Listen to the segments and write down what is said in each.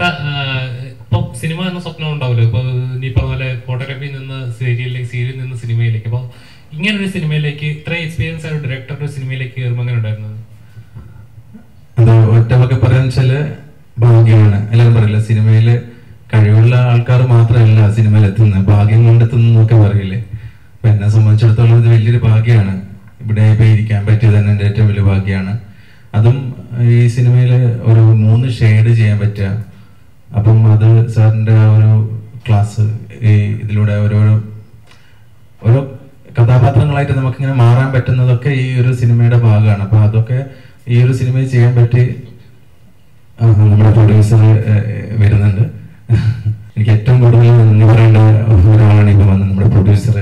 ചേട്ടാ ഇപ്പൊ സിനിമ എന്ന സ്വപ്നം ഉണ്ടാവില്ല ഇപ്പൊ നീ പറഞ്ഞ പോലെ ഫോട്ടോഗ്രാഫിയിൽ നിന്ന് സീരിയലിലേക്ക് സീരിയലിൽ നിന്ന് സിനിമയിലേക്ക് അപ്പൊ ഇങ്ങനെ ഒരു സിനിമയിലേക്ക് ഇത്രയും എക്സ്പീരിയൻസ് ആയ ഡയറക്ടറുടെ സിനിമയിലേക്ക് കയറുമ്പോൾ അങ്ങനെ ഉണ്ടായിരുന്നത് അത് ഒറ്റവാക്കി പറയാന്ന് വെച്ചാല് ഭാഗ്യമാണ് എല്ലാവരും പറയില്ല സിനിമയില് കഴിവുള്ള ആൾക്കാർ മാത്രമല്ല സിനിമയിൽ എത്തുന്നത് ഭാഗ്യം കൊണ്ടെത്തുന്നു എന്നൊക്കെ പറയില്ലേ അപ്പൊ എന്നെ സംബന്ധിച്ചിടത്തോളം ഇത് വലിയൊരു ഭാഗ്യമാണ് ഇവിടെ ഇപ്പൊ ഇരിക്കാൻ പറ്റിയത് തന്നെ എൻ്റെ ഏറ്റവും വലിയ ഭാഗ്യമാണ് അതും ഈ സിനിമയിൽ ഒരു മൂന്ന് ഷെയ്ഡ് ചെയ്യാൻ പറ്റുക അപ്പം അത് സാറിന്റെ ആ ഒരു ക്ലാസ് ഈ ഇതിലൂടെ ഓരോരോ ഓരോ കഥാപാത്രങ്ങളായിട്ട് നമുക്കിങ്ങനെ മാറാൻ പറ്റുന്നതൊക്കെ ഈ ഒരു സിനിമയുടെ ഭാഗമാണ് അപ്പൊ അതൊക്കെ ഈ ഒരു സിനിമയിൽ ചെയ്യാൻ പറ്റി ആ, നമ്മുടെ പ്രൊഡ്യൂസർ വരുന്നുണ്ട് എനിക്ക് ഏറ്റവും കൂടുതൽ നന്ദി പറയേണ്ട ഒരാളാണ് ഇപ്പൊ വന്നത് നമ്മുടെ പ്രൊഡ്യൂസർ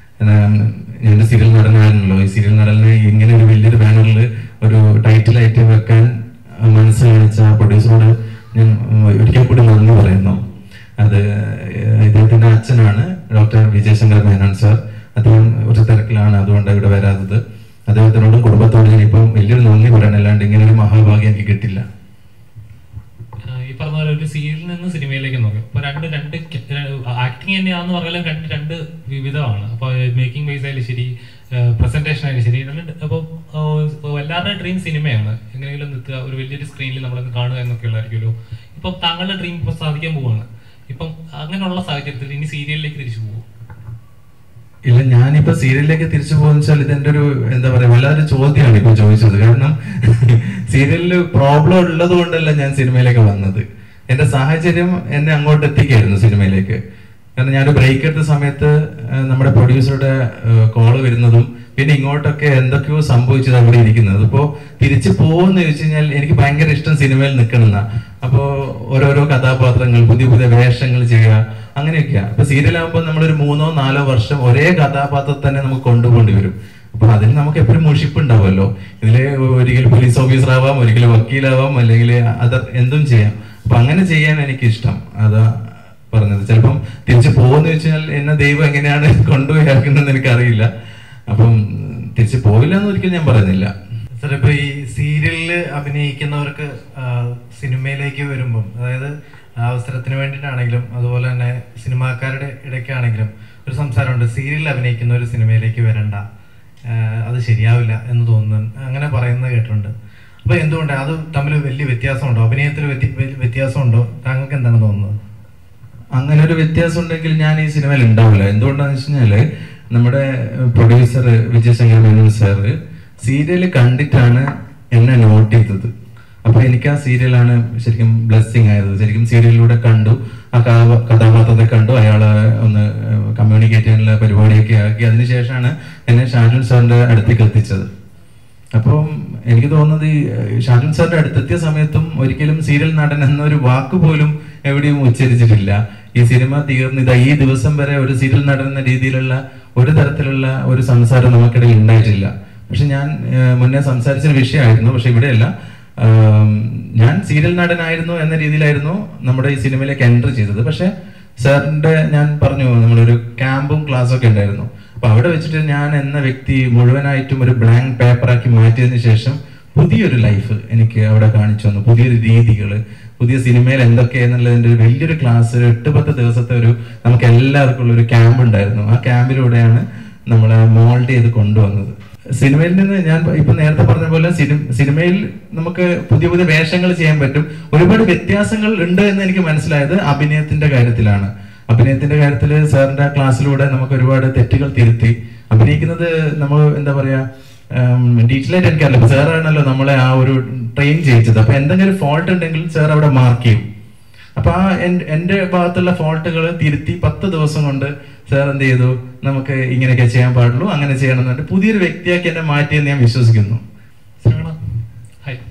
ഞാൻ സീരിയൽ നടനായിരുന്നല്ലോ ഈ സീരിയൽ നടനെ ഇങ്ങനെ ഒരു വലിയൊരു ബാനറിൽ ഒരു ടൈറ്റിലായിട്ട് വെക്കാൻ മനസ്സ് കാണിച്ച പ്രൊഡ്യൂസറോട് ഞാൻ ഒരിക്കൽ കൂടി നന്ദി പറയുന്നു അത് ഇദ്ദേഹത്തിന്റെ അച്ഛനാണ് ഡോക്ടർ വിജയശങ്കർ മേനോൻ സാർ അദ്ദേഹം ഒരു തിരക്കിലാണ് അതുകൊണ്ട് ഇവിടെ വരാത്തത് അദ്ദേഹത്തിനോടും കുടുംബത്തോടും ഞാൻ ഇപ്പം വലിയൊരു നന്ദി പറയണം അല്ലാണ്ട് ഇങ്ങനെ ഒരു മഹാഭാഗ്യം എനിക്ക് കിട്ടില്ല ആ, ഈ പറഞ്ഞ പോലെ ഒരു സീരിയലിൽ നിന്ന് സിനിമയിലേക്ക് നോക്കാം അപ്പൊ രണ്ട് രണ്ട് ആക്ടിങ് തന്നെയാണെന്ന് പറഞ്ഞാലും രണ്ട് രണ്ട് വിവിധമാണ് അപ്പൊ മേക്കിംഗ് വൈസ് ആയാലും ശരി പ്രസന്റേഷൻ ആയാലും ശരി രണ്ട് അപ്പോൾ എല്ലാവരുടെ ഡ്രീം സിനിമയാണ് എങ്ങനെയെങ്കിലും നിൽക്കുക ഒരു വലിയൊരു സ്ക്രീനിൽ നമ്മളൊക്കെ കാണുക എന്നൊക്കെ ഉള്ളതായിരിക്കുമല്ലോ ഇപ്പം താങ്കളുടെ ഡ്രീം ഇപ്പോൾ സാധിക്കാൻ പോവാണ് ഇപ്പം അങ്ങനെയുള്ള സാഹചര്യത്തിൽ ഇനി സീരിയലിലേക്ക് തിരിച്ചു പോകും ഇല്ല ഞാനിപ്പോ സീരിയലിലേക്ക് തിരിച്ചു പോകുന്ന വെച്ചാൽ ഇതെന്റെ ഒരു എന്താ പറയാ വല്ലാതൊരു ചോദ്യമാണ് ഇപ്പൊ ചോദിച്ചത് കാരണം സീരിയലിൽ പ്രോബ്ലം ഉള്ളത് കൊണ്ടല്ല ഞാൻ സിനിമയിലേക്ക് വന്നത് എന്റെ സാഹചര്യം എന്നെ അങ്ങോട്ട് എത്തിക്കായിരുന്നു സിനിമയിലേക്ക് കാരണം ഞാനൊരു ബ്രേക്ക് എടുത്ത സമയത്ത് ആ, നമ്മുടെ പ്രൊഡ്യൂസറുടെ കോള് വരുന്നതും പിന്നെ ഇങ്ങോട്ടൊക്കെ എന്തൊക്കെയോ സംഭവിച്ചത് അവിടെ ഇരിക്കുന്നത് അപ്പോ തിരിച്ചു പോകുമെന്ന് ചോദിച്ചു കഴിഞ്ഞാൽ എനിക്ക് ഭയങ്കര ഇഷ്ടം സിനിമയിൽ നിൽക്കണമെന്ന അപ്പോ ഓരോരോ കഥാപാത്രങ്ങൾ പുതിയ പുതിയ വേഷങ്ങൾ ചെയ്യുക അങ്ങനെയൊക്കെയാ ഇപ്പൊ സീരിയലാകുമ്പോൾ നമ്മളൊരു മൂന്നോ നാലോ വർഷം ഒരേ കഥാപാത്രത്തെ തന്നെ നമുക്ക് കൊണ്ടുപോകേണ്ടി വരും അപ്പൊ അതിന് നമുക്ക് എപ്പോഴും മുഷിപ്പ് ഉണ്ടാവുമല്ലോ ഇതില് ഒരിക്കലും പോലീസ് ഓഫീസർ ആവാം ഒരിക്കലും വക്കീലാവാം അല്ലെങ്കിൽ അതർ എന്തും ചെയ്യാം അപ്പൊ അങ്ങനെ ചെയ്യാൻ എനിക്ക് ഇഷ്ടം അതാ പറഞ്ഞത് ചിലപ്പം തിരിച്ചു പോകുന്ന വെച്ചാൽ എന്നെ ദൈവം എങ്ങനെയാണ് കൊണ്ടുപോയി ആക്കുന്നതെന്ന് എനിക്കറിയില്ല അപ്പം തിരിച്ചു പോയില്ല എന്ന് ഒരിക്കലും ഞാൻ പറയുന്നില്ല സാർ ഇപ്പൊ ഈ സീരിയലിൽ അഭിനയിക്കുന്നവർക്ക് ആ, സിനിമയിലേക്ക് വരുമ്പം അതായത് ആ അവസരത്തിന് വേണ്ടിയിട്ടാണെങ്കിലും അതുപോലെ തന്നെ സിനിമാക്കാരുടെ ഇടയ്ക്കാണെങ്കിലും ഒരു സംസാരമുണ്ട് സീരിയലിൽ അഭിനയിക്കുന്ന ഒരു സിനിമയിലേക്ക് വരണ്ട ആ, അത് ശരിയാവില്ല എന്ന് തോന്നുന്നു അങ്ങനെ പറയുന്നത് കേട്ടിട്ടുണ്ട് അപ്പൊ എന്തുകൊണ്ട് അത് തമ്മിൽ വലിയ വ്യത്യാസമുണ്ടോ അഭിനയത്തിൽ വ്യത്യ- വ്യ- വ്യത്യാസമുണ്ടോ താങ്കൾക്ക് എന്താണ് തോന്നുന്നത് അങ്ങനെ ഒരു വ്യത്യാസം ഉണ്ടെങ്കിൽ ഞാൻ ഈ സിനിമയിൽ ഉണ്ടാവില്ല എന്തുകൊണ്ടാന്ന് വെച്ച് കഴിഞ്ഞാല് നമ്മുടെ producer Vijayashankar Menon sir serial കണ്ടിട്ടാണ് എന്നെ നോട്ട് ചെയ്തത് അപ്പൊ എനിക്ക് ആ സീരിയലാണ് ശരിക്കും ബ്ലെസ്സിങ് ആയത് ശരിക്കും സീരിയലിലൂടെ കണ്ടു ആ കഥാ- കഥാപാത്രത്തെ കണ്ടു അയാളെ ഒന്ന് കമ്മ്യൂണിക്കേറ്റ് ചെയ്യാനുള്ള പരിപാടിയൊക്കെ ആക്കി അതിനുശേഷമാണ് എന്നെ ഷാജുൻ സാറിന്റെ അടുത്തേക്ക് എത്തിച്ചത് അപ്പം എനിക്ക് തോന്നുന്നത് ഈ ഏഹ്, ഷാജുൻ സാറിന്റെ അടുത്തെത്തിയ സമയത്തും ഒരിക്കലും സീരിയൽ നടൻ എന്നൊരു വാക്ക് പോലും എവിടെയും ഉച്ചരിച്ചിട്ടില്ല ഈ സിനിമ തീർന്ന് ഇതാ ഈ ദിവസം വരെ ഒരു സീരിയൽ നടൻ എന്ന രീതിയിലുള്ള ഒരു തരത്തിലുള്ള ഒരു സംസാരം നമുക്കിടയിൽ ഉണ്ടായിട്ടില്ല പക്ഷെ ഞാൻ ഏഹ്, മുന്നേ സംസാരിച്ച ഒരു വിഷയമായിരുന്നു പക്ഷെ ഇവിടെയല്ല ആം, ഞാൻ സീരിയൽ നടനായിരുന്നു എന്ന രീതിയിലായിരുന്നു നമ്മുടെ ഈ സിനിമയിലേക്ക് എൻട്രി ചെയ്തത് പക്ഷെ സാറിന്റെ ഞാൻ പറഞ്ഞു നമ്മളൊരു ക്യാമ്പും ക്ലാസ്സും ഒക്കെ ഉണ്ടായിരുന്നു അപ്പൊ അവിടെ വെച്ചിട്ട് ഞാൻ എന്ന വ്യക്തി മുഴുവനായിട്ടും ഒരു ബ്ലാങ്ക് പേപ്പറാക്കി മാറ്റിയതിന് ശേഷം പുതിയൊരു ലൈഫ് എനിക്ക് അവിടെ കാണിച്ചു തന്നു പുതിയൊരു രീതികൾ പുതിയ സിനിമയിൽ എന്തൊക്കെയെന്നുള്ളതിന്റെ ഒരു വലിയൊരു ക്ലാസ് ഒരു എട്ട് പത്ത് ദിവസത്തെ ഒരു നമുക്ക് എല്ലാവർക്കും ഉള്ള ഒരു ക്യാമ്പ് ഉണ്ടായിരുന്നു ആ ക്യാമ്പിലൂടെയാണ് നമ്മളെ മോൾഡ് ചെയ്ത് കൊണ്ടുവന്നത് സിനിമയിൽ നിന്ന് ഞാൻ ഇപ്പൊ നേരത്തെ പറഞ്ഞ പോലെ സിനിമ സിനിമയിൽ നമുക്ക് പുതിയ പുതിയ വേഷങ്ങൾ ചെയ്യാൻ പറ്റും ഒരുപാട് വ്യത്യാസങ്ങൾ ഉണ്ട് എന്ന് എനിക്ക് മനസ്സിലായത് അഭിനയത്തിന്റെ കാര്യത്തിലാണ് അഭിനയത്തിന്റെ കാര്യത്തിൽ സാറിന്റെ ക്ലാസ്സിലൂടെ നമുക്ക് ഒരുപാട് തെറ്റുകൾ തിരുത്തി അഭിനയിക്കുന്നത് നമ്മൾ എന്താ പറയാ ഡീറ്റെയിൽ ആയിട്ട് എനിക്കറിയില്ല സാറാണല്ലോ നമ്മളെ ആ ഒരു ട്രെയിൻ ചെയ്യിച്ചത് അപ്പൊ എന്തെങ്കിലും ഫോൾട്ട് ഉണ്ടെങ്കിൽ സാർ അവിടെ മാർക്ക് ചെയ്യും അപ്പൊ ആ എൻ- എന്റെ ഭാഗത്തുള്ള ഫോൾട്ടുകൾ തിരുത്തി പത്ത് ദിവസം കൊണ്ട് സാർ എന്ത് ചെയ്തു നമുക്ക് ഇങ്ങനെയൊക്കെ ചെയ്യാൻ പാടുള്ളൂ അങ്ങനെ ചെയ്യണം എന്ന് പറഞ്ഞിട്ട് പുതിയൊരു വ്യക്തിയാക്കി എന്നെ മാറ്റിയെന്ന് ഞാൻ വിശ്വസിക്കുന്നു ശ്രവണ ഹായ്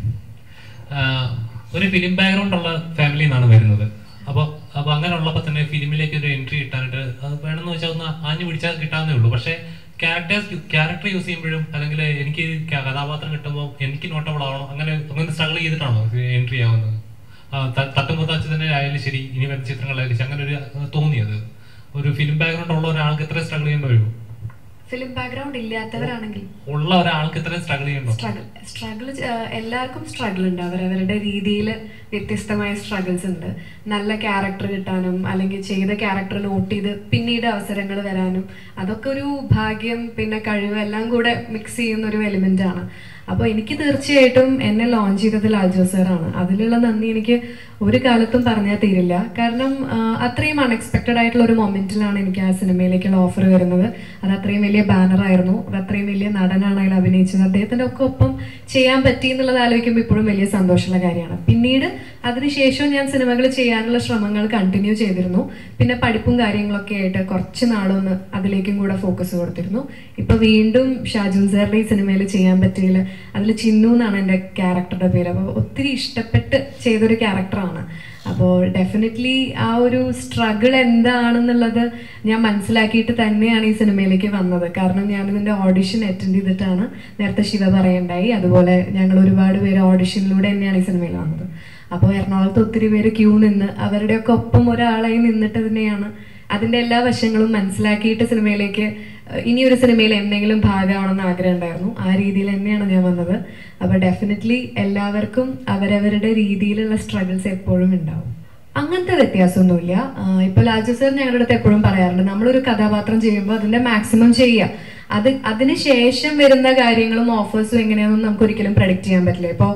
ആഹ് ഒരു ഫിലിം ബാക്ക്ഗ്രൗണ്ട് ഉള്ള ഫാമിലിയിൽ നിന്നാണ് വരുന്നത് അപ്പോൾ അപ്പോൾ അങ്ങനെ ഉള്ളപ്പോൾ തന്നെ ഫിലിമിലേക്ക് ഒരു എൻട്രി കിട്ടാനായിട്ട് അത് വേണമെന്ന് വെച്ചാൽ ഒന്ന് ആഞ്ഞു പിടിച്ചാൽ കിട്ടാവുന്നേ ഉള്ളൂ പക്ഷേ ക്യാരക്ടേഴ്സ് ക്യാരക്ടർ യൂസ് ചെയ്യുമ്പോഴും അല്ലെങ്കിൽ എനിക്ക് ക- കഥാപാത്രം കിട്ടുമ്പോൾ എനിക്ക് നോട്ടബിൾ ആവണം അങ്ങനെ അങ്ങനെ സ്ട്രഗിൾ ചെയ്തിട്ടാണോ എൻട്രി ആവുന്നത് തട്ടുമുത്താച്ച് തന്നെ ആയാലും ശരി ഇനി വരുന്ന ചിത്രങ്ങളായാലും ശരി അങ്ങനെ ഒരു അഹ് തോന്നിയത് ഒരു ഫിലിം ബാക്ക്ഗ്രൗണ്ട് ഉള്ള ഒരാൾക്ക് എത്ര സ്ട്രഗിൾ ചെയ്യേണ്ടി വരുമോ ഫിലിം ബാക്ക്ഗ്രൗണ്ട് ഇല്ലാത്തവരാണെങ്കിൽ ഉള്ള ഒരാൾക്ക് ഇത്രയും സ്ട്രഗിൾ ചെയ്യണ്ടോ സ്ട്രഗിൾ സ്ട്രഗിൾ എല്ലാവർക്കും സ്ട്രഗിൾ ഉണ്ട് അവരവരുടെ രീതിയിൽ വ്യത്യസ്തമായ സ്ട്രഗിൾസ് ഉണ്ട് നല്ല ക്യാരക്ടർ കിട്ടാനും അല്ലെങ്കിൽ ചെയ്ത ക്യാരക്ടർ നോട്ട് ചെയ്ത് പിന്നീട് അവസരങ്ങൾ വരാനും അതൊക്കെ ഒരു ഭാഗ്യം പിന്നെ കഴിവ് എല്ലാം കൂടെ മിക്സ് ചെയ്യുന്ന ഒരു എലിമെന്റ് ആണ് അപ്പോൾ എനിക്ക് തീർച്ചയായിട്ടും എന്നെ ലോഞ്ച് ചെയ്തത് ലാൽജോ സാറാണ് അതിലുള്ള നന്ദി എനിക്ക് ഒരു കാലത്തും പറഞ്ഞാൽ തീരില്ല കാരണം ആ, അത്രയും അൺഎക്സ്പെക്റ്റഡ് ആയിട്ടുള്ള ഒരു മൊമെന്റിലാണ് എനിക്ക് ആ സിനിമയിലേക്കുള്ള ഓഫർ വരുന്നത് അത് അത്രയും വലിയ ബാനറായിരുന്നു അത് അത്രയും വലിയ നടനാണ് അതിൽ അഭിനയിച്ചത് അദ്ദേഹത്തിൻ്റെ ഒക്കെ ഒപ്പം ചെയ്യാൻ പറ്റി എന്നുള്ളത് ആലോചിക്കുമ്പോൾ ഇപ്പോഴും വലിയ സന്തോഷമുള്ള കാര്യമാണ് പിന്നീട് അതിനുശേഷം ഞാൻ സിനിമകൾ ചെയ്യാനുള്ള ശ്രമങ്ങൾ കണ്ടിന്യൂ ചെയ്തിരുന്നു പിന്നെ പഠിപ്പും കാര്യങ്ങളൊക്കെ ആയിട്ട് കുറച്ച് നാളൊന്ന് അതിലേക്കും കൂടെ ഫോക്കസ് കൊടുത്തിരുന്നു ഇപ്പൊ വീണ്ടും ഷാജുൻ സാറിന്റെ ഈ സിനിമയിൽ ചെയ്യാൻ പറ്റിയില്ല അതിൽ ചിന്നു എന്നാണ് എൻ്റെ ക്യാരക്ടറുടെ പേര് അപ്പോൾ ഒത്തിരി ഇഷ്ടപ്പെട്ട് ചെയ്തൊരു ക്യാരക്ടറാണ് അപ്പോൾ ഡെഫിനറ്റ്ലി ആ ഒരു സ്ട്രഗിൾ എന്താണെന്നുള്ളത് ഞാൻ മനസ്സിലാക്കിയിട്ട് തന്നെയാണ് ഈ സിനിമയിലേക്ക് വന്നത് കാരണം ഞാൻ ഇതിൻ്റെ ഓഡിഷൻ അറ്റൻഡ് ചെയ്തിട്ടാണ് നേരത്തെ ശിവ പറയണ്ടായി അതുപോലെ ഞങ്ങൾ ഒരുപാട് പേര് ഓഡിഷനിലൂടെ തന്നെയാണ് ഈ സിനിമയിൽ വന്നത് അപ്പോൾ എറണാകുളത്ത് ഒത്തിരി പേര് ക്യൂ നിന്ന് അവരുടെയൊക്കെ ഒപ്പം ഒരാളായി നിന്നിട്ട് തന്നെയാണ് അതിൻ്റെ എല്ലാ വശങ്ങളും മനസ്സിലാക്കിയിട്ട് സിനിമയിലേക്ക് ഏഹ്, ഇനിയൊരു സിനിമയിൽ എന്തെങ്കിലും ഭാഗമാണെന്ന് ആഗ്രഹം ഉണ്ടായിരുന്നു ആ രീതിയിൽ തന്നെയാണ് ഞാൻ വന്നത് അപ്പോൾ ഡെഫിനറ്റ്ലി എല്ലാവർക്കും അവരവരുടെ രീതിയിലുള്ള സ്ട്രഗിൾസ് എപ്പോഴും ഉണ്ടാവും അങ്ങനത്തെ വ്യത്യാസമൊന്നുമില്ല ആഹ് ഇപ്പൊ ലാജു സർ ഞങ്ങളുടെ അടുത്ത് എപ്പോഴും പറയാറുണ്ട് നമ്മളൊരു കഥാപാത്രം ചെയ്യുമ്പോൾ അതിന്റെ മാക്സിമം ചെയ്യുക അത് അതിന് ശേഷം വരുന്ന കാര്യങ്ങളും ഓഫേഴ്സും എങ്ങനെയാണെന്ന് നമുക്ക് ഒരിക്കലും പ്രഡിക്റ്റ് ചെയ്യാൻ പറ്റില്ല ഇപ്പോൾ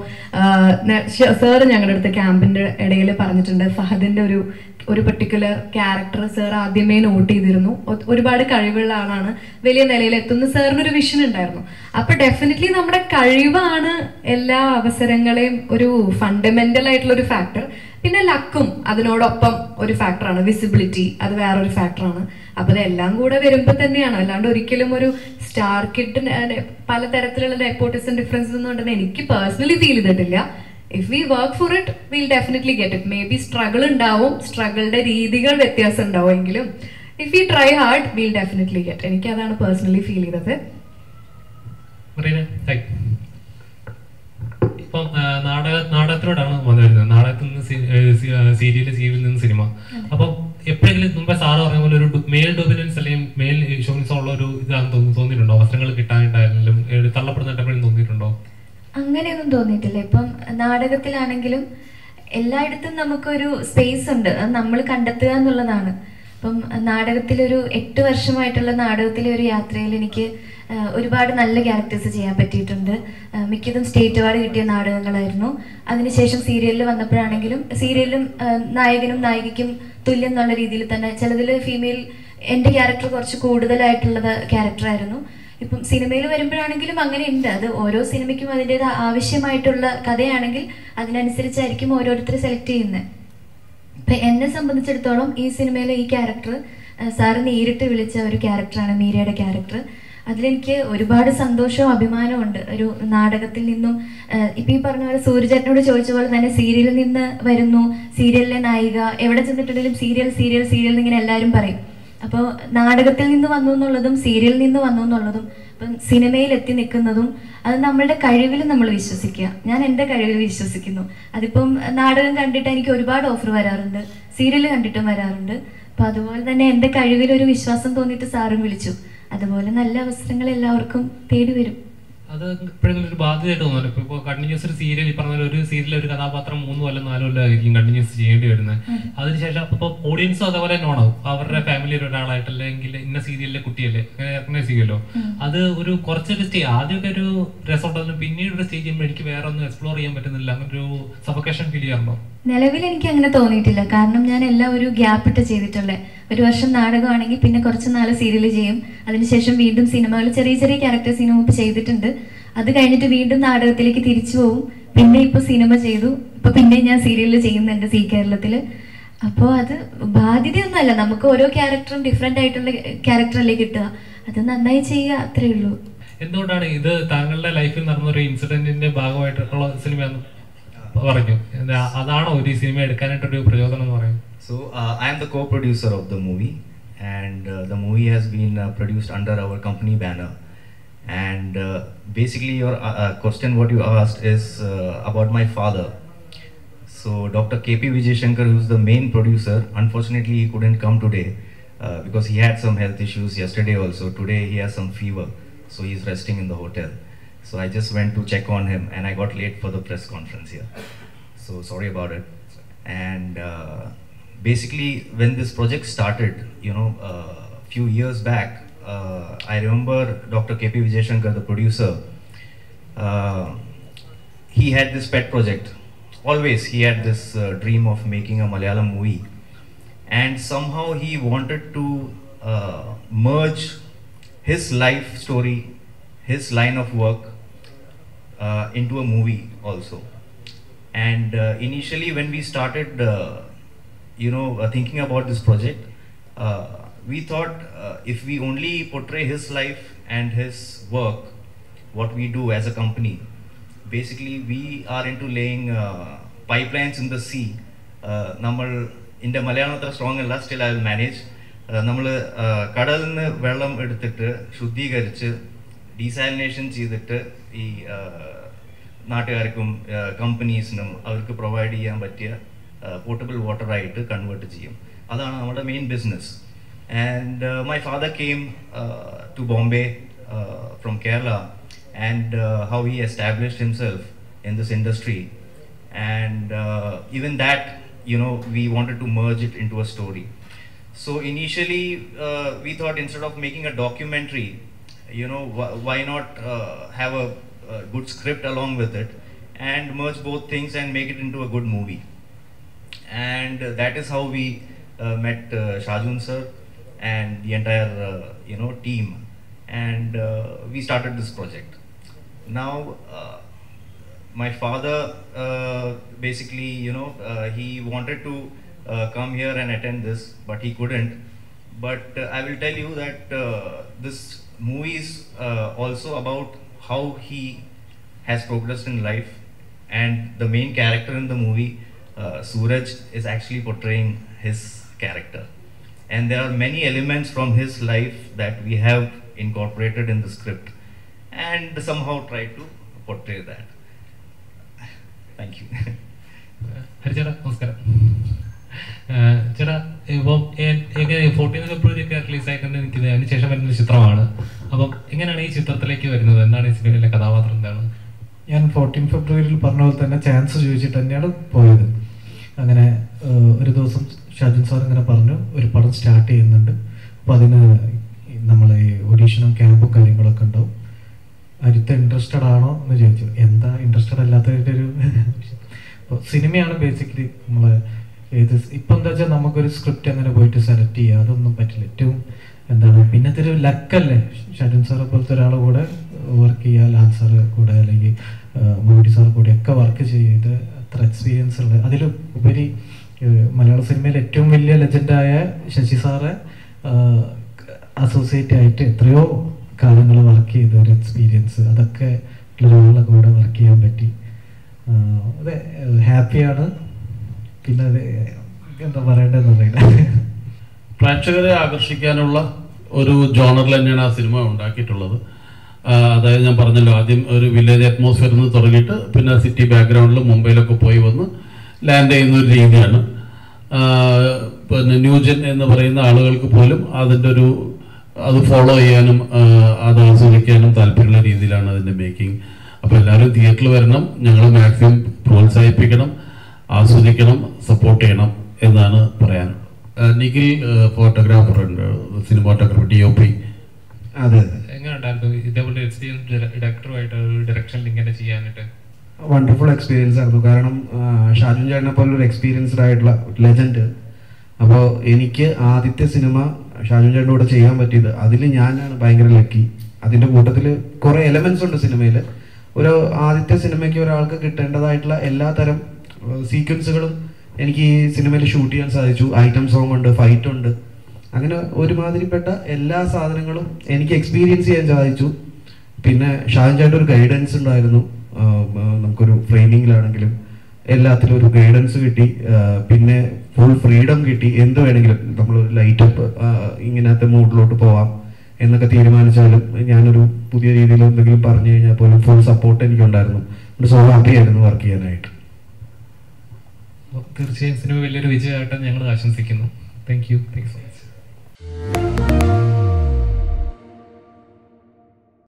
സാർ ഞങ്ങളുടെ അടുത്ത് ക്യാമ്പിന്റെ ഇടയിൽ പറഞ്ഞിട്ടുണ്ട് ഫഹദിന്റെ ഒരു ഒരു പെർട്ടിക്കുലർ ക്യാരക്ടർ സാർ ആദ്യമേ നോട്ട് ചെയ്തിരുന്നു ഒ- ഒരുപാട് കഴിവുള്ള ആളാണ് വലിയ നിലയിൽ എത്തുന്ന സാറിന് ഒരു വിഷൻ ഉണ്ടായിരുന്നു അപ്പൊ ഡെഫിനറ്റ്ലി നമ്മുടെ കഴിവാണ് എല്ലാ അവസരങ്ങളെയും ഒരു ഫണ്ടമെന്റൽ ആയിട്ടുള്ള ഒരു ഫാക്ടർ പിന്നെ ലക്കും അതിനോടൊപ്പം ഒരു ഫാക്ടറാണ് വിസിബിലിറ്റി അത് വേറൊരു ഫാക്ടറാണ് അപ്പൊ ഇതെല്ലാം കൂടെ വരുമ്പോൾ തന്നെയാണ് അല്ലാണ്ട് ഒരിക്കലും ഒരു സ്റ്റാർ കിഡ് പലതരത്തിലുള്ള നെപ്പോട്ടിസം ഡിഫറൻസസ് ഒന്നും ഉണ്ടെന്ന് എനിക്ക് പേഴ്സണലി ഫീൽ ചെയ്തിട്ടില്ല if we work for it will definitely get it maybe struggle ഉണ്ടാവും സ്ട്രഗിളുടെ രീതികൾ വ്യത്യാസം ഉണ്ടാവുമെങ്കിലും if you try hard will definitely get എനിക്ക് അതാണ് പേഴ്സണലി ഫീൽ ചെയ്തത് മറീന ഹായ് ഇപ്പം ആ, നാടക നാടകത്തിലോട്ടാണ് വന്നു വരുന്നത് നാടകത്തിൽ നിന്ന് സീരിയൽ സീരിയലിൽ നിന്ന് സിനിമ അപ്പം എപ്പോഴെങ്കിലും മുമ്പേ സാറ് പറഞ്ഞ പോലെ ഒരു മെയിൽ ഡൊമിനൻസ് അല്ലെങ്കിൽ മെയിൽ ഇൻഷുറൻസ് ഉള്ള ഒരു ഇതാണെന്ന് തോന്നി തോന്നിയിട്ടുണ്ടോ വസ്ത്രങ്ങൾ കിട്ടാനായിട്ടായാലും ഏ, തള്ളപ്പെടുന്നിട്ട് എപ്പോഴും തോന്നിയിട്ടുണ്ടോ അങ്ങനെയൊന്നും തോന്നിയിട്ടില്ല ഇപ്പം നാടകത്തിലാണെങ്കിലും എല്ലായിടത്തും നമുക്കൊരു സ്പേസ് ഉണ്ട് അത് നമ്മൾ കണ്ടെത്തുക എന്നുള്ളതാണ് ഇപ്പം നാടകത്തിലൊരു എട്ട് വർഷമായിട്ടുള്ള നാടകത്തിലെ ഒരു യാത്രയിൽ എനിക്ക് ആ, ഒരുപാട് നല്ല ക്യാരക്ടേഴ്സ് ചെയ്യാൻ പറ്റിയിട്ടുണ്ട് ആ, മിക്കതും സ്റ്റേറ്റ് അവാർഡ് കിട്ടിയ നാടകങ്ങളായിരുന്നു അതിനുശേഷം സീരിയലിൽ വന്നപ്പോഴാണെങ്കിലും സീരിയലിലും ആ, നായകനും നായികയ്ക്കും തുല്യം എന്നുള്ള രീതിയിൽ തന്നെ ചിലതിൽ ഫീമെയിൽ എൻ്റെ ക്യാരക്ടർ കുറച്ച് കൂടുതലായിട്ടുള്ളത് ക്യാരക്ടറായിരുന്നു ഇപ്പം സിനിമയിൽ വരുമ്പോഴാണെങ്കിലും അങ്ങനെ ഉണ്ട് അത് ഓരോ സിനിമയ്ക്കും അതിൻ്റെത് ആവശ്യമായിട്ടുള്ള കഥയാണെങ്കിൽ അതിനനുസരിച്ചായിരിക്കും ഓരോരുത്തർ സെലക്ട് ചെയ്യുന്നത് ഇപ്പം എന്നെ സംബന്ധിച്ചിടത്തോളം ഈ സിനിമയിലെ ഈ ക്യാരക്ടർ സാറ് നേരിട്ട് വിളിച്ച ഒരു ക്യാരക്ടറാണ് മീരയുടെ ക്യാരക്ടർ അതിലെനിക്ക് ഒരുപാട് സന്തോഷവും അഭിമാനവും ഉണ്ട് ഒരു നാടകത്തിൽ നിന്നും ആഹ് ഇപ്പൊ ഈ പറഞ്ഞ പോലെ സൂര്യചേട്ടനോട് ചോദിച്ച പോലെ തന്നെ സീരിയലിൽ നിന്ന് വരുന്നു സീരിയലിലെ നായിക എവിടെ ചെന്നിട്ടുണ്ടെങ്കിലും സീരിയൽ സീരിയൽ സീരിയൽ എന്നിങ്ങനെ എല്ലാവരും പറയും അപ്പോൾ നാടകത്തിൽ നിന്ന് വന്നു എന്നുള്ളതും സീരിയലിൽ നിന്ന് വന്നു എന്നുള്ളതും ഇപ്പം സിനിമയിൽ എത്തി നിൽക്കുന്നതും അത് നമ്മളുടെ കഴിവിൽ നമ്മൾ വിശ്വസിക്കുക ഞാൻ എൻ്റെ കഴിവിൽ വിശ്വസിക്കുന്നു അതിപ്പം നാടകം കണ്ടിട്ട് എനിക്ക് ഒരുപാട് ഓഫർ വരാറുണ്ട് സീരിയൽ കണ്ടിട്ടും വരാറുണ്ട് അപ്പം അതുപോലെ തന്നെ എൻ്റെ കഴിവിൽ ഒരു വിശ്വാസം തോന്നിയിട്ട് സാറും വിളിച്ചു അതുപോലെ നല്ല അവസരങ്ങൾ എല്ലാവർക്കും തേടി വരും അത് എപ്പോഴെങ്കിലും ഒരു ബാധ്യതയായിട്ട് തോന്നുന്നു ഇപ്പൊ ഇപ്പോൾ കണ്ടിന്യൂസ് ഒരു സീരിയൽ ഈ പറഞ്ഞ പോലെ ഒരു സീരിയൽ ഒരു കഥാപാത്രം മൂന്ന് കൊല്ലം നാല് കൊല്ലം ആയിരിക്കും കണ്ടിന്യൂസ് ചെയ്യേണ്ടി വരുന്നത് അതിനുശേഷം അപ്പോൾ ഓഡിയൻസും അതേപോലെ തന്നെ ആണോ അവരുടെ ഫാമിലിയിൽ ഒരാളായിട്ട് അല്ലെങ്കിൽ ഇന്ന സീരിയലിലെ കുട്ടിയല്ലേ അങ്ങനെ ചെയ്യുമല്ലോ അത് ഒരു കുറച്ചൊരു സ്റ്റേ ആദ്യമൊക്കെ ഒരു രസമുണ്ടായിരുന്നു പിന്നീട് ഒരു സ്റ്റേജ് ചെയ്യുമ്പോൾ എനിക്ക് വേറെ ഒന്നും എക്സ്പ്ലോർ ചെയ്യാൻ പറ്റുന്നില്ല അങ്ങനെ ഒരു സഫക്കേഷൻ ഫീൽ ചെയ്യാറുണ്ടോ നിലവിൽ എനിക്ക് അങ്ങനെ തോന്നിയിട്ടില്ല കാരണം ഞാൻ എല്ലാം ഒരു ഗ്യാപ്പ് ഇട്ട് ചെയ്തിട്ടുള്ളത് ഒരു വർഷം നാടകമാണെങ്കിൽ പിന്നെ കുറച്ച് നാല് സീരിയൽ ചെയ്യും അതിനുശേഷം വീണ്ടും സിനിമകൾ ചെറിയ ചെറിയ ക്യാരക്ടേഴ്സ് ഇതിനു മുമ്പ് ചെയ്തിട്ടുണ്ട് അത് കഴിഞ്ഞിട്ട് വീണ്ടും നാടകത്തിലേക്ക് തിരിച്ചു പോകും പിന്നെ ഇപ്പൊ സിനിമ ചെയ്തു ഇപ്പൊ പിന്നെ ഞാൻ സീരിയലിൽ ചെയ്യുന്നുണ്ട് സി കേരളത്തിൽ അപ്പോൾ അത് ബാധ്യതയൊന്നുമല്ല നമുക്ക് ഓരോ ക്യാരക്ടറും ഡിഫറെൻ്റ് ആയിട്ടുള്ള ക്യാരക്ടറല്ലേ കിട്ടുക അത് നന്നായി ചെയ്യുക അത്രേ ഉള്ളൂ എന്തുകൊണ്ടാണ് ഇത് താങ്കളുടെ ലൈഫിൽ നടന്ന ഒരു ഇൻസിഡന്റിന്റെ ഭാഗമായിട്ടുള്ള സിനിമയെന്ന് പറഞ്ഞു എന്താ അതാണോ ഒരു ഈ സിനിമ എടുക്കാനായിട്ടൊരു പ്രചോദനം എന്ന് പറയുന്നത് So uh, I am the co-producer of the movie, and uh, the movie has been uh, produced under our company banner. And uh, basically, your uh, uh, question, what you asked, is uh, about my father. So Dr. KP Vijay Shankar, who's the main producer, unfortunately he couldn't come today. uh, because he had some health issues yesterday also. Today he has some fever, so he's resting in the hotel. So I just went to check on him, and I got late for the press conference here. So sorry about it. And uh, basically, when this project started, you know, a few years back, uh, I remember Dr. KP Vijayashankar, the producer. Uh, he had this pet project. Always, he had this uh, dream of making a Malayalam movie, and somehow he wanted to uh, merge his life story, his line of work, uh, into a movie also. And uh, initially, when we started, uh, you know, uh, thinking about this project, uh, we thought uh, if we only portray his life and his work, what we do as a company, basically we are into laying uh, pipelines in the sea. Uh, നമ്മൾ എൻ്റെ മലയാളം അത്ര strong അല്ല still I will manage നമ്മൾ കടലിൽ നിന്ന് വെള്ളം എടുത്തിട്ട് ശുദ്ധീകരിച്ച് ഡീസാലിനേഷൻ ചെയ്തിട്ട് ഈ ആ, നാട്ടുകാർക്കും കമ്പനീസിനും അവർക്ക് പ്രൊവൈഡ് ചെയ്യാൻ പറ്റിയ പോർട്ടബിൾ വാട്ടറായിട്ട് കൺവേർട്ട് ചെയ്യും അതാണ് നമ്മുടെ main business and my father came to Bombay from Kerala and how he established himself in this industry and uh, even that you know we wanted to merge it into a story so initially uh, we thought instead of making a documentary you know wh- why not uh, have a, a good script along with it and merge both things and make it into a good movie and uh, that is how we uh, met uh, Shajun sir and the entire uh, you know team and uh, we started this project now uh, my father uh, basically you know uh, he wanted to uh, come here and attend this but he couldn't but uh, i will tell you that uh, this movie is uh, also about how he has progressed in life and the main character in the movie uh, suraj is actually portraying his character and there are many elements from his life that we have incorporated in the script and somehow tried to portray that thank you ഹരിച്ചേട്ടാ നമസ്കാരം ഏഹ് ചേട്ടാ ഇപ്പം fourteen ഫെബ്രുവരി ഒക്കെ release ആയിക്കൊണ്ട് നിൽക്കുന്നത് അതിന് ശേഷം വരുന്ന ചിത്രമാണ് അപ്പം എങ്ങനെയാണ് ഈ ചിത്രത്തിലേക്ക് വരുന്നത് എന്താണ് ഈ സിനിമയിലെ കഥാപാത്രം എന്താണ് ഞാൻ ഫോർട്ടീൻ ഫെബ്രുവരിയിൽ പറഞ്ഞ പോലെ തന്നെ ചാൻസ് ചോദിച്ചിട്ട് തന്നെയാണ് പോയത് അങ്ങനെ ഏഹ്, ഒരു ദിവസം ഷാജുൻ സാർ ഇങ്ങനെ പറഞ്ഞു ഒരു പടം സ്റ്റാർട്ട് ചെയ്യുന്നുണ്ട് അപ്പോൾ അതിന് നമ്മളെ ഓഡീഷനും ക്യാമ്പും കാര്യങ്ങളൊക്കെ ഉണ്ടാവും അരുത്ത ഇൻട്രസ്റ്റഡ് ആണോ എന്ന് ചോദിച്ചു എന്താ ഇൻട്രസ്റ്റഡ് അല്ലാത്തതിൻ്റെ ഒരു അപ്പോൾ സിനിമയാണ് ബേസിക്കലി നമ്മളെ ഏത് ഇപ്പം എന്താ വെച്ചാൽ നമുക്കൊരു സ്ക്രിപ്റ്റ് അങ്ങനെ പോയിട്ട് സെലക്ട് ചെയ്യുക അതൊന്നും പറ്റില്ല ഏറ്റവും എന്താണ് പിന്നത്തെ ഒരു ലക്കല്ലേ ഷാജുൻ സാറെ പോലത്തെ ഒരാളെ കൂടെ വർക്ക് ചെയ്യുക ലാൽ സാറ് കൂടെ അല്ലെങ്കിൽ മോഡി സാർ കൂടെ ഒക്കെ വർക്ക് ചെയ്ത് അത്ര എക്സ്പീരിയൻസ് ഉള്ള അതിൽ ഉപരി ഏഹ്, മലയാള സിനിമയിൽ ഏറ്റവും വലിയ ലെജൻഡായ ശശി സാറെ അസോസിയേറ്റ് ആയിട്ട് എത്രയോ കാലങ്ങൾ വർക്ക് ചെയ്ത ഒരു എക്സ്പീരിയൻസ് അതൊക്കെ ഉള്ള ഒരാളെ കൂടെ വർക്ക് ചെയ്യാൻ പറ്റി ആഹ് അതെ ഹാപ്പിയാണ് പിന്നെ അത് എന്താ പറയേണ്ടതെന്ന് അറിയില്ല പ്രേക്ഷകരെ ആകർഷിക്കാനുള്ള ഒരു ജോണറിൽ തന്നെയാണ് ആ സിനിമ ഉണ്ടാക്കിയിട്ടുള്ളത് ആ, അതായത് ഞാൻ പറഞ്ഞല്ലോ ആദ്യം ഒരു വില്ലേജ് അറ്റ്മോസ്ഫിയറിൽ നിന്ന് തുടങ്ങിയിട്ട് പിന്നെ സിറ്റി ബാക്ക്ഗ്രൗണ്ടിൽ മുംബൈയിലൊക്കെ പോയി വന്ന് ലാൻഡ് ചെയ്യുന്ന ഒരു രീതിയാണ് ആ, പിന്നെ ന്യൂജൻ എന്ന് പറയുന്ന ആളുകൾക്ക് പോലും അതിൻ്റെ ഒരു അത് ഫോളോ ചെയ്യാനും ആ, അത് ആസ്വദിക്കാനും താല്പര്യമുള്ള രീതിയിലാണ് അതിൻ്റെ മേക്കിംഗ് അപ്പോൾ എല്ലാവരും തിയേറ്ററിൽ വരണം ഞങ്ങൾ മാക്സിമം പ്രോത്സാഹിപ്പിക്കണം ആസ്വദിക്കണം സപ്പോർട്ട് ചെയ്യണം എന്നാണ് പറയാനുള്ളത് ആ, നിഖിൽ ഫോട്ടോഗ്രാഫർ ഉണ്ട് സിനിമാറ്റോഗ്രാഫർ ഡി ഒ പി അതെ എങ്ങനെ ഉണ്ടായിരുന്നു ഇതേപോലെ എക്സ്പീരിയൻസ് ഡയറക്ടറുമായിട്ട് ഒരു ഡയറക്ഷനിൽ ഇങ്ങനെ ചെയ്യാനായിട്ട് വണ്ടർഫുൾ എക്സ്പീരിയൻസ് ആയിരുന്നു കാരണം ആ, ഷാജുൻ ചേട്ടനെ പോലെ ഒരു എക്സ്പീരിയൻസ്ഡ് ആയിട്ടുള്ള ലെജൻഡ് അപ്പോൾ എനിക്ക് ആദ്യത്തെ സിനിമ ഷാജുൻ ചേട്ടൻ്റെ കൂടെ ചെയ്യാൻ പറ്റിയത് അതിൽ ഞാനാണ് ഭയങ്കര ലക്കി അതിൻ്റെ കൂട്ടത്തിൽ കുറേ എലമെന്റ്സ് ഉണ്ട് സിനിമയിൽ ഒരു ആദ്യത്തെ സിനിമയ്ക്ക് ഒരാൾക്ക് കിട്ടേണ്ടതായിട്ടുള്ള എല്ലാ തരം സീക്വൻസുകളും എനിക്ക് ഈ സിനിമയിൽ ഷൂട്ട് ചെയ്യാൻ സാധിച്ചു ഐറ്റം സോങ് ഉണ്ട് ഫൈറ്റ് ഉണ്ട് അങ്ങനെ ഒരുമാതിരിപ്പെട്ട എല്ലാ സാധനങ്ങളും എനിക്ക് എക്സ്പീരിയൻസ് ചെയ്യാൻ സാധിച്ചു പിന്നെ ഷാജൻ ചേട്ടൻ ഒരു ഗൈഡൻസ് ഉണ്ടായിരുന്നു ആ, ആ, നമുക്കൊരു ഫ്രെയിമിങ്ങിലാണെങ്കിലും എല്ലാത്തിലും ഒരു ഗൈഡൻസ് കിട്ടി ആ, പിന്നെ ഫുൾ ഫ്രീഡം കിട്ടി എന്ത് വേണമെങ്കിലും നമ്മളൊരു ലൈറ്റ് അപ്പ് ഇങ്ങനത്തെ മൂഡിലോട്ട് പോവാം എന്നൊക്കെ തീരുമാനിച്ചാലും ഞാനൊരു പുതിയ രീതിയിൽ എന്തെങ്കിലും പറഞ്ഞു കഴിഞ്ഞാൽ പോലും ഫുൾ സപ്പോർട്ട് എനിക്കുണ്ടായിരുന്നു സോ ഹാപ്പി ആയിരുന്നു വർക്ക് ചെയ്യാനായിട്ട് അപ്പോൾ തീർച്ചയായും സിനിമ വലിയൊരു വിജയമായിട്ട് ഞങ്ങൾ ആശംസിക്കുന്നു thank you thank you so much you.